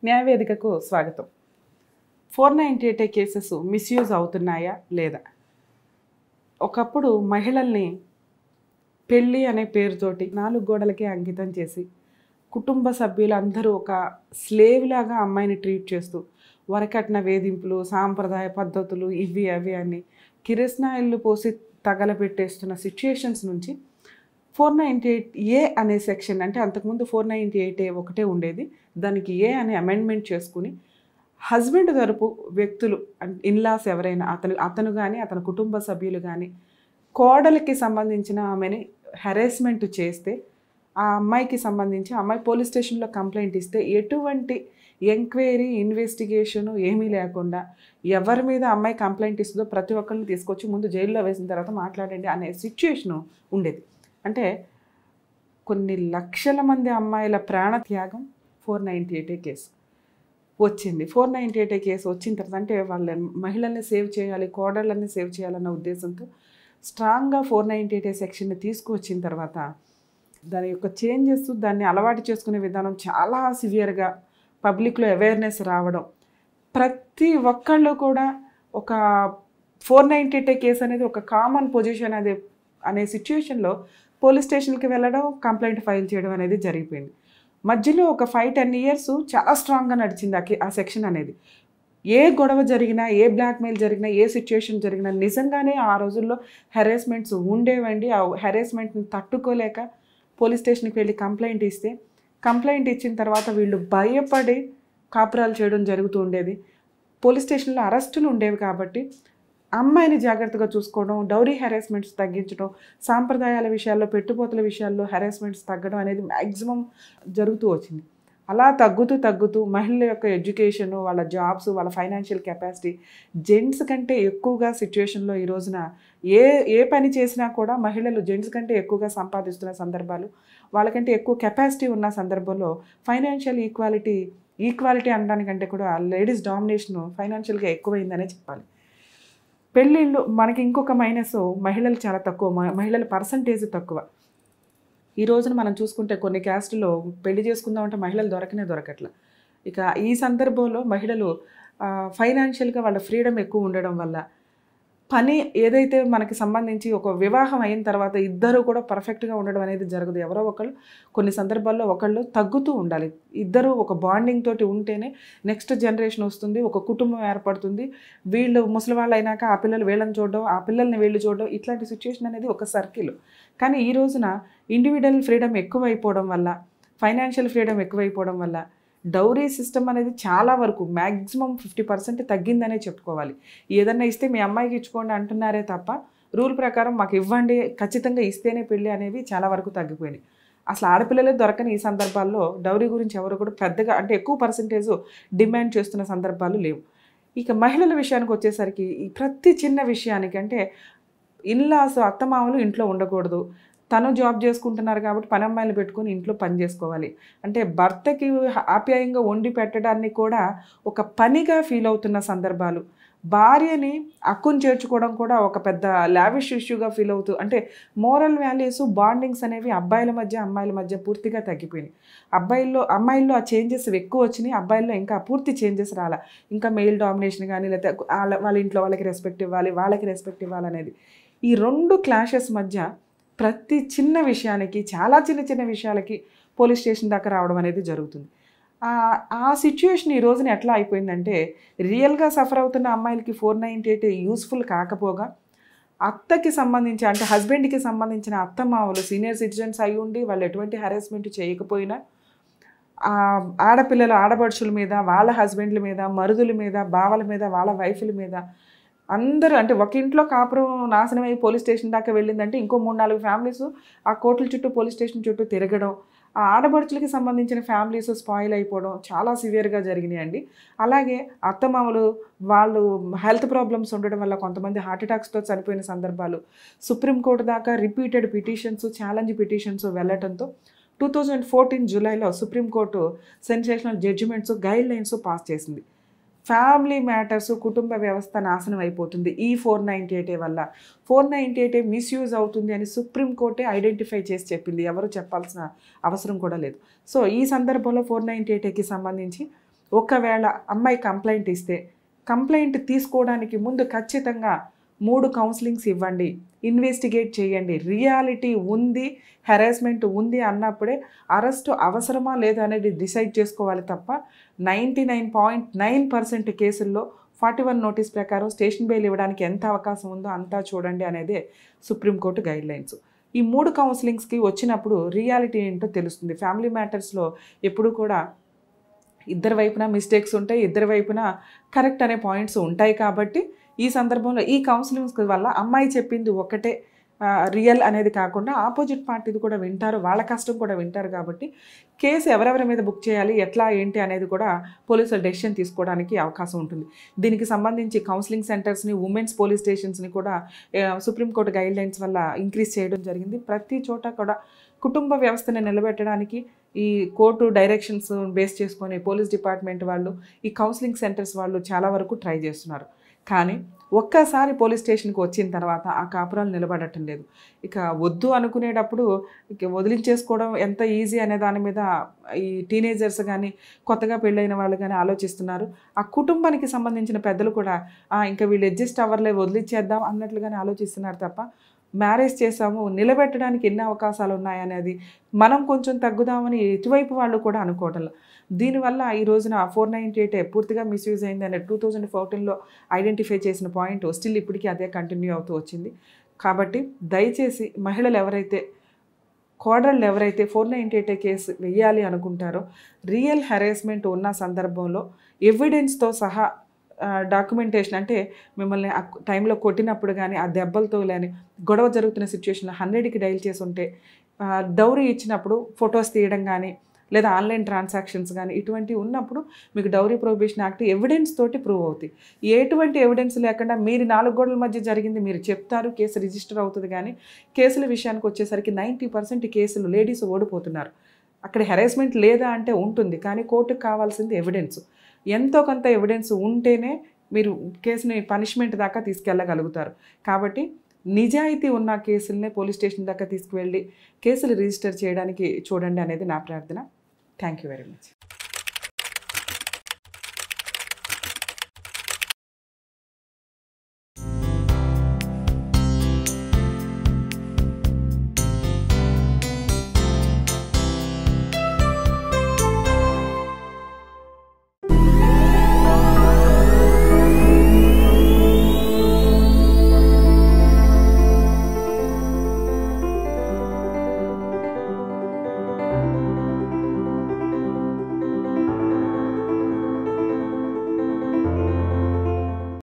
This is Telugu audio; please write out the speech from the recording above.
న్యాయవేదికకు స్వాగతం four ninety eight cases misuse అవుతున్నాయా లేదా ఒకప్పుడు మహిళల్ని పెళ్ళి అనే పేరుతోటి నాలుగు గోడలకే అంకితం చేసి కుటుంబ సభ్యులందరూ ఒక స్లేవ్ లాగా అమ్మాయిని ట్రీట్ చేస్తూ వరకట్న వేధింపులు సాంప్రదాయ పద్ధతులు ఇవి అవి అని కిరసనాయిల్లు పోసి తగలబెట్టేస్తున్న సిచ్యుయేషన్స్ నుంచి ఫోర్ నైంటీ ఎయిట్ ఏ అనే సెక్షన్ అంటే అంతకుముందు ఫోర్ నైంటీ ఎయిట్ ఏ ఒకటే ఉండేది దానికి ఏ అనే అమెండ్మెంట్ చేసుకుని హస్బెండ్ తరపు వ్యక్తులు ఇన్లాస్ ఎవరైనా అతను అతను కానీ అతని కుటుంబ సభ్యులు కానీ కోడలికి సంబంధించిన ఆమెని హెరాస్మెంట్ చేస్తే ఆ అమ్మాయికి సంబంధించి ఆ అమ్మాయి పోలీస్ స్టేషన్లో కంప్లైంట్ ఇస్తే ఎటువంటి ఎంక్వైరీ ఇన్వెస్టిగేషను ఏమీ లేకుండా ఎవరి మీద అమ్మాయి కంప్లైంట్ ఇస్తుందో ప్రతి ఒక్కరిని తీసుకొచ్చి ముందు జైల్లో వేసిన తర్వాత మాట్లాడండి అనే సిచ్యుయేషను ఉండేది అంటే కొన్ని లక్షల మంది అమ్మాయిల ప్రాణత్యాగం ఫోర్ నైంటీ ఎయిటే కేసు వచ్చింది ఫోర్ నైంటీ ఎయిట్ కేసు వచ్చిన తర్వాత అంటే వాళ్ళ మహిళల్ని సేవ్ చేయాలి కోడళ్ళని సేవ్ చేయాలన్న ఉద్దేశంతో స్ట్రాంగ్గా ఫోర్ నైంటీ ఎయిట్ సెక్షన్ని తీసుకువచ్చిన తర్వాత దాని యొక్క చేంజెస్ దాన్ని అలవాటు చేసుకునే విధానం చాలా సివియర్గా పబ్లిక్లో అవేర్నెస్ రావడం ప్రతి ఒక్కళ్ళు కూడా ఒక ఫోర్ నైంటీ ఎయిట్ కేసు అనేది ఒక కామన్ పొజిషన్ అదే అనే సిచ్యుయేషన్లో పోలీస్ స్టేషన్కి వెళ్ళడం కంప్లైంట్ ఫైల్ చేయడం అనేది జరిగిపోయింది మధ్యలో ఒక ఫైవ్ టెన్ ఇయర్స్ చాలా స్ట్రాంగ్గా నడిచింది ఆ కే- ఆ సెక్షన్ అనేది ఏ గొడవ జరిగినా ఏ బ్లాక్మెయిల్ జరిగినా ఏ సిచ్యుయేషన్ జరిగినా నిజంగానే ఆ రోజుల్లో హెరాస్మెంట్స్ ఉండేవండి ఆ హెరాస్మెంట్ని తట్టుకోలేక పోలీస్ స్టేషన్కి వెళ్ళి కంప్లైంట్ ఇస్తే కంప్లైంట్ ఇచ్చిన తర్వాత వీళ్ళు భయపడి కాపురాలు చేయడం జరుగుతూ ఉండేది పోలీస్ స్టేషన్లో అరెస్టులు ఉండేవి కాబట్టి అమ్మాయిని జాగ్రత్తగా చూసుకోవడం డౌరీ హెరాస్మెంట్స్ తగ్గించడం సాంప్రదాయాల విషయాల్లో పెట్టుపోతల విషయాల్లో హెరాస్మెంట్స్ తగ్గడం అనేది మ్యాక్సిమం జరుగుతూ వచ్చింది అలా తగ్గుతూ తగ్గుతూ మహిళల యొక్క ఎడ్యుకేషన్ వాళ్ళ జాబ్స్ వాళ్ళ ఫైనాన్షియల్ కెపాసిటీ జెంట్స్ కంటే ఎక్కువగా సిచ్యువేషన్లో ఈ రోజున ఏ ఏ పని చేసినా కూడా మహిళలు జెంట్స్ కంటే ఎక్కువగా సంపాదిస్తున్న సందర్భాలు వాళ్ళకంటే ఎక్కువ కెపాసిటీ ఉన్న సందర్భంలో ఫైనాన్షియల్ ఈక్వాలిటీ ఈక్వాలిటీ అనడానికంటే కూడా లేడీస్ డామినేషన్ ఫైనాన్షియల్గా ఎక్కువైందనే చెప్పాలి పెళ్ళిళ్ళు మనకి ఇంకొక మైనస్ మహిళలు చాలా తక్కువ మ- మహిళల పర్సంటేజ్ తక్కువ ఈ రోజున మనం చూసుకుంటే కొన్ని క్యాస్ట్లో పెళ్లి చేసుకుందామంటే మహిళలు దొరకనే దొరకట్ల ఇక ఈ సందర్భంలో మహిళలు ఫైనాన్షియల్గా వాళ్ళ ఫ్రీడమ్ ఎక్కువ ఉండడం వల్ల పని ఏదైతే మనకి సంబంధించి ఒక వివాహం అయిన తర్వాత ఇద్దరు కూడా పర్ఫెక్ట్గా ఉండడం అనేది జరగదు ఎవరో ఒకళ్ళు కొన్ని సందర్భాల్లో ఒకళ్ళు తగ్గుతూ ఉండాలి ఇద్దరు ఒక బాండింగ్ తోటి ఉంటేనే నెక్స్ట్ జనరేషన్ వస్తుంది ఒక కుటుంబం ఏర్పడుతుంది వీళ్ళు ముసలి వాళ్ళు అయినాక ఆ పిల్లలు వీళ్ళని చూడడం ఆ పిల్లల్ని వీళ్ళు చూడడం ఇట్లాంటి సిచ్యుయేషన్ అనేది ఒక సర్కిల్ కానీ ఈ రోజున ఇండివిజువల్ ఫ్రీడమ్ ఎక్కువైపోవడం వల్ల ఫైనాన్షియల్ ఫ్రీడమ్ ఎక్కువైపోవడం వల్ల డౌరీ సిస్టమ్ అనేది చాలా వరకు మ్యాక్సిమం ఫిఫ్టీ పర్సెంట్ తగ్గిందనే చెప్పుకోవాలి ఏదన్నా ఇస్తే మీ అమ్మాయికి ఇచ్చుకోండి అంటున్నారే తప్ప రూల్ ప్రకారం మాకు ఇవ్వండి ఖచ్చితంగా ఇస్తేనే పెళ్ళి అనేవి చాలా వరకు తగ్గిపోయినాయి అసలు ఆడపిల్లలే దొరకని ఈ సందర్భాల్లో డౌరీ గురించి ఎవరు కూడా పెద్దగా అంటే ఎక్కువ పర్సంటేజ్ డిమాండ్ చేస్తున్న సందర్భాలు లేవు ఇక మహిళల విషయానికి వచ్చేసరికి ఈ ప్రతి చిన్న విషయానికి అంటే ఇన్లాస్ అత్తమామలు ఇంట్లో ఉండకూడదు తను జాబ్ చేసుకుంటున్నారు కాబట్టి పని అమ్మాయిలు పెట్టుకొని ఇంట్లో పని చేసుకోవాలి అంటే భర్తకి ఆప్యాయంగా వండి పెట్టడాన్ని కూడా ఒక పనిగా ఫీల్ అవుతున్న సందర్భాలు భార్యని అక్కుని చేర్చుకోవడం కూడా ఒక పెద్ద లావిష్ ఇష్యూగా ఫీల్ అవుతూ అంటే మోరల్ వాల్యూస్ బాండింగ్స్ అనేవి అబ్బాయిల మధ్య అమ్మాయిల మధ్య పూర్తిగా తగ్గిపోయినాయి అబ్బాయిల్లో అమ్మాయిల్లో ఆ చేంజెస్ ఎక్కువ వచ్చినాయి అబ్బాయిల్లో ఇంకా పూర్తి చేంజెస్ రాలా ఇంకా మెయిల్ డామినేషన్ కానీ లేకపోతే వాళ్ళ వాళ్ళ ఇంట్లో వాళ్ళకి రెస్పెక్ట్ ఇవ్వాలి వాళ్ళకి రెస్పెక్ట్ ఇవ్వాలనేది ఈ రెండు క్లాషెస్ మధ్య ప్రతి చిన్న విషయానికి చాలా చిన్న చిన్న విషయాలకి పోలీస్ స్టేషన్ దాకా రావడం అనేది జరుగుతుంది ఆ- ఆ సిచ్యుయేషన్ ఈ రోజున ఎట్లా అయిపోయిందంటే రియల్గా సఫర్ అవుతున్న అమ్మాయిలకి ఫోర్ నైంటీ ఎయిట్ యూస్ఫుల్ కాకపోగా అత్తకి సంబంధించి అంటే హస్బెండ్కి సంబంధించిన అత్తమామలు సీనియర్ సిటిజన్స్ అయి ఉండి వాళ్ళు ఎటువంటి హెరాస్మెంట్ చేయకపోయినా ఆ ఆడపిల్లల ఆడపడుచుల మీద వాళ్ళ హస్బెండ్ల మీద మరుదుల మీద బావల మీద వాళ్ళ వైఫ్ల మీద అందరూ అంటే ఒక ఇంట్లో కాపురం నాశనం అయ్యి పోలీస్ స్టేషన్ దాకా వెళ్ళిందంటే ఇంకో మూడు నాలుగు ఫ్యామిలీస్ ఆ కోర్టుల చుట్టూ పోలీస్ స్టేషన్ చుట్టూ తిరగడం ఆ ఆడపడుచులకి సంబంధించిన ఫ్యామిలీస్ స్పాయిల్ అయిపోవడం చాలా సివియర్గా జరిగినాయండి అలాగే అత్తమామలు వాళ్ళు హెల్త్ ప్రాబ్లమ్స్ ఉండడం వల్ల కొంతమంది హార్ట్ అటాక్స్తో చనిపోయిన సందర్భాలు సుప్రీంకోర్టు దాకా రిపీటెడ్ పిటిషన్స్ ఛాలెంజ్ పిటిషన్స్ వెళ్ళటంతో టూ థౌజండ్ ఫోర్టీన్ జూలైలో supreme court sensational judgements guidelines pass చేసింది ఫ్యామిలీ మ్యాటర్స్ కుటుంబ వ్యవస్థ నాశనం అయిపోతుంది ఈ ఫోర్ నైంటీ ఎయిట్ వల్ల ఫోర్ నైంటీ ఎయిట్ మిస్యూజ్ అవుతుంది అని సుప్రీంకోర్టే ఐడెంటిఫై చేసి చెప్పింది ఎవరు చెప్పాల్సిన అవసరం కూడా లేదు సో ఈ సందర్భంలో ఫోర్ నైంటీ ఎయిట్కి సంబంధించి ఒకవేళ అమ్మాయి కంప్లైంట్ ఇస్తే కంప్లైంట్ తీసుకోవడానికి ముందు ఖచ్చితంగా మూడు కౌన్సిలింగ్స్ ఇవ్వండి ఇన్వెస్టిగేట్ చేయండి రియాలిటీ ఉంది హెరాస్మెంట్ ఉంది అన్నప్పుడే అరెస్ట్ అవసరమా లేదా అనేది డిసైడ్ చేసుకోవాలి తప్ప ninety nine point nine percent కేసుల్లో ఫార్టీ వన్ నోటీస్ ప్రకారం స్టేషన్ బెయిల్ ఇవ్వడానికి ఎంత అవకాశం ఉందో అంతా చూడండి అనేదే సుప్రీంకోర్టు గైడ్ లైన్స్ ఈ మూడు కౌన్సిలింగ్స్కి వచ్చినప్పుడు రియాలిటీ ఏంటో తెలుస్తుంది ఫ్యామిలీ మ్యాటర్స్లో ఎప్పుడు కూడా ఇద్దరి వైపున మిస్టేక్స్ ఉంటాయి ఇద్దరి వైపున కరెక్ట్ అనే పాయింట్స్ ఉంటాయి కాబట్టి ఈ సందర్భంలో ఈ కౌన్సిలింగ్స్ వల్ల అమ్మాయి చెప్పింది ఒకటే రియల్ అనేది కాకుండా ఆపోజిట్ పార్టీది కూడా వింటారు వాళ్ళ కష్టం కూడా వింటారు కాబట్టి కేసు ఎవరెవరి మీద బుక్ చేయాలి ఎట్లా ఏంటి అనేది కూడా పోలీసులు డెసిషన్ తీసుకోవడానికి అవకాశం ఉంటుంది దీనికి సంబంధించి కౌన్సిలింగ్ సెంటర్స్ని ఉమెన్స్ పోలీస్ స్టేషన్స్ని కూడా ఆ, సుప్రీంకోర్టు గైడ్ లైన్స్ వల్ల ఇంక్రీజ్ చేయడం జరిగింది ప్రతి చోట కూడా కుటుంబ వ్యవస్థని నిలబెట్టడానికి ఈ కోర్టు డైరెక్షన్స్ బేస్ చేసుకొని పోలీస్ డిపార్ట్మెంట్ వాళ్ళు ఈ కౌన్సిలింగ్ సెంటర్స్ వాళ్ళు చాలా వరకు ట్రై చేస్తున్నారు కానీ ఒక్కసారి పోలీస్ స్టేషన్కి వచ్చిన తర్వాత ఆ కాపురాలు నిలబడటం లేదు ఇక వద్దు అనుకునేటప్పుడు ఇక వదిలించేసుకోవడం ఎంత ఈజీ అనే దాని మీద ఈ టీనేజర్స్ కానీ కొత్తగా పెళ్ళైన వాళ్ళు కానీ ఆలోచిస్తున్నారు ఆ కుటుంబానికి సంబంధించిన పెద్దలు కూడా "ఆ, ఇంకా వీళ్ళు అడ్జస్ట్ అవ్వర్లే వదిలిచ్చేద్దాం అన్నట్లుగానే ఆలోచిస్తున్నారు తప్ప మ్యారేజ్ చేసాము నిలబెట్టడానికి ఎన్ని అవకాశాలు ఉన్నాయనేది మనం కొంచెం తగ్గుదామని ఇటువైపు వాళ్ళు కూడా అనుకోవటం దీనివల్ల ఈ రోజున ఫోర్ నైంటీ ఎయిట్ పూర్తిగా మిస్యూజ్ అయింది అనే టూ థౌజండ్ ఫోర్టీన్లో ఐడెంటిఫై చేసిన పాయింట్ స్టిల్ ఇప్పటికీ అదే కంటిన్యూ అవుతూ వచ్చింది కాబట్టి దయచేసి మహిళలు ఎవరైతే కోడళ్ళు ఎవరైతే ఫోర్ నైంటీ ఎయిట్ కేసు వెయ్యాలి అనుకుంటారో రియల్ హెరాస్మెంట్ ఉన్న సందర్భంలో ఎవిడెన్స్తో సహా డాక్యుమెంటేషన్ అంటే మిమ్మల్ని ఆ టైంలో కొట్టినప్పుడు కానీ ఆ దెబ్బలతో కానీ గొడవ జరుగుతున్న సిచ్యువేషన్లో హండ్రెడ్కి డైల్ చేసి ఉంటే ఆ, డౌరీ ఇచ్చినప్పుడు ఫొటోస్ తీయడం కానీ లేదా ఆన్లైన్ ట్రాన్సాక్షన్స్ కానీ ఇటువంటివి ఉన్నప్పుడు మీకు డౌరీ ప్రొహిబిషన్ యాక్ట్ ఎవిడెన్స్ తోటి ప్రూవ్ అవుతాయి ఎటువంటి ఎవిడెన్స్ లేకుండా మీరు నాలుగు గోడల మధ్య జరిగింది మీరు చెప్తారు కేసు రిజిస్టర్ అవుతుంది కానీ కేసుల విషయానికి వచ్చేసరికి నైంటీ పర్సెంట్ కేసులు లేడీస్ ఓడిపోతున్నారు అక్కడ హెరాస్మెంట్ లేదా అంటే ఉంటుంది కానీ కోర్టుకు కావాల్సింది ఎవిడెన్స్ ఎంతో కొంత ఎవిడెన్స్ ఉంటేనే మీరు కేసుని పనిష్మెంట్ దాకా తీసుకెళ్ళగలుగుతారు కాబట్టి నిజాయితీ ఉన్న కేసులనే పోలీస్ స్టేషన్ దాకా తీసుకువెళ్ళి కేసులు రిజిస్టర్ చేయడానికి చూడండి అనేది నా ప్రార్థన థ్యాంక్ యూ వెరీ మచ్